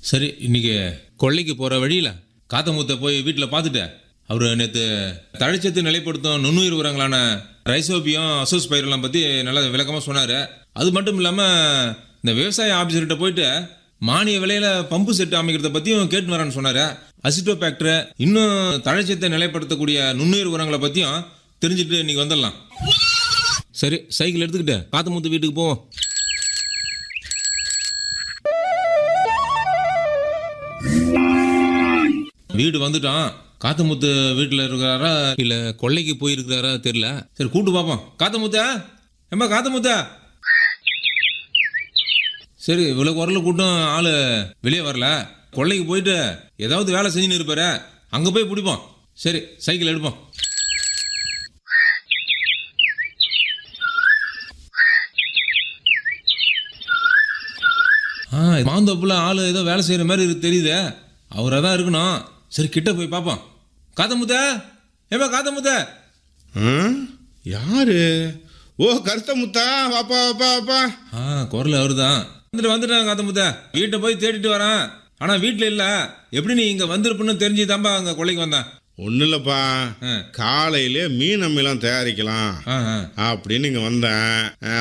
சரி இன்னைக்கு கொள்ளைக்கு போகிற வழியில் காத்தமுத்த போய் வீட்டில் பார்த்துட்டு அவர் நேற்று தழைச்சத்து நிலைப்படுத்தும் நுண்ணுயிர் உரங்களான ரைசோபியம் அசோஸ் பயிரெல்லாம் பற்றி நல்லா விளக்கமாக சொன்னார் அது மட்டும் இல்லாமல் இந்த விவசாய ஆஃபீஸர்கிட்ட போயிட்டு மானிய விலையில் பம்பு செட்டு அமைக்கிறத பற்றியும் கேட்டு வரேன்னு சொன்னார் அசிட்டோபேக்டர் இன்னும் தழைச்சத்தை நிலைப்படுத்தக்கூடிய நுண்ணுயிர் உரங்களை பற்றியும் தெரிஞ்சுட்டு இன்னைக்கு வந்துடலாம் சரி சைக்கிள் எடுத்துக்கிட்டு காத்தமுத்து வீட்டுக்கு போவோம் வீடு வந்துட்டோம் காத்தமுத்து வீட்டில் இருக்கிறாரா இல்லை கொள்ளைக்கு போயிருக்கிறாரா தெரியல சரி கூட்டு பார்ப்போம் காத்தமுத்தா ஏம்பா காத்தமுத்தா சரி இவ்வளோ குரல கூட்டம் ஆள் வெளியே வரல கொள்ளைக்கு போயிட்டு ஏதாவது வேலை செஞ்சுன்னு இருப்பாரு அங்கே போய் பிடிப்போம் சரி சைக்கிள் எடுப்போம் ஆ மாந்தோப்புல ஆள் ஏதோ வேலை செய்கிற மாதிரி இருக்கு தெரியுதே அவராக தான் இருக்கணும் சரி கிட்ட போய் பார்ப்போம் காத்தமுத்த ஏப்பா காத்தமுத்த ம்? யாரு ஓ கருத்த முத்தா வாப்பா வாப்பா வாப்பா ஆ குரல் அவரு தான் வந்துட்டு வந்துட்டேன் காத்தமுத்த வீட்டை போய் தேடிட்டு வரேன் ஆனால் வீட்டில் இல்லை எப்படி நீ இங்கே வந்திருப்புன்னு தெரிஞ்சு தான்ப்பா அங்கே கொள்ளைக்கு வந்தேன் ஒன்றும் இல்லைப்பா ஆ. காலையிலே மீன் அம்மிலாம் தயாரிக்கலாம் ஆ ஆ அப்படின்னு இங்கே வந்தேன் ஆ,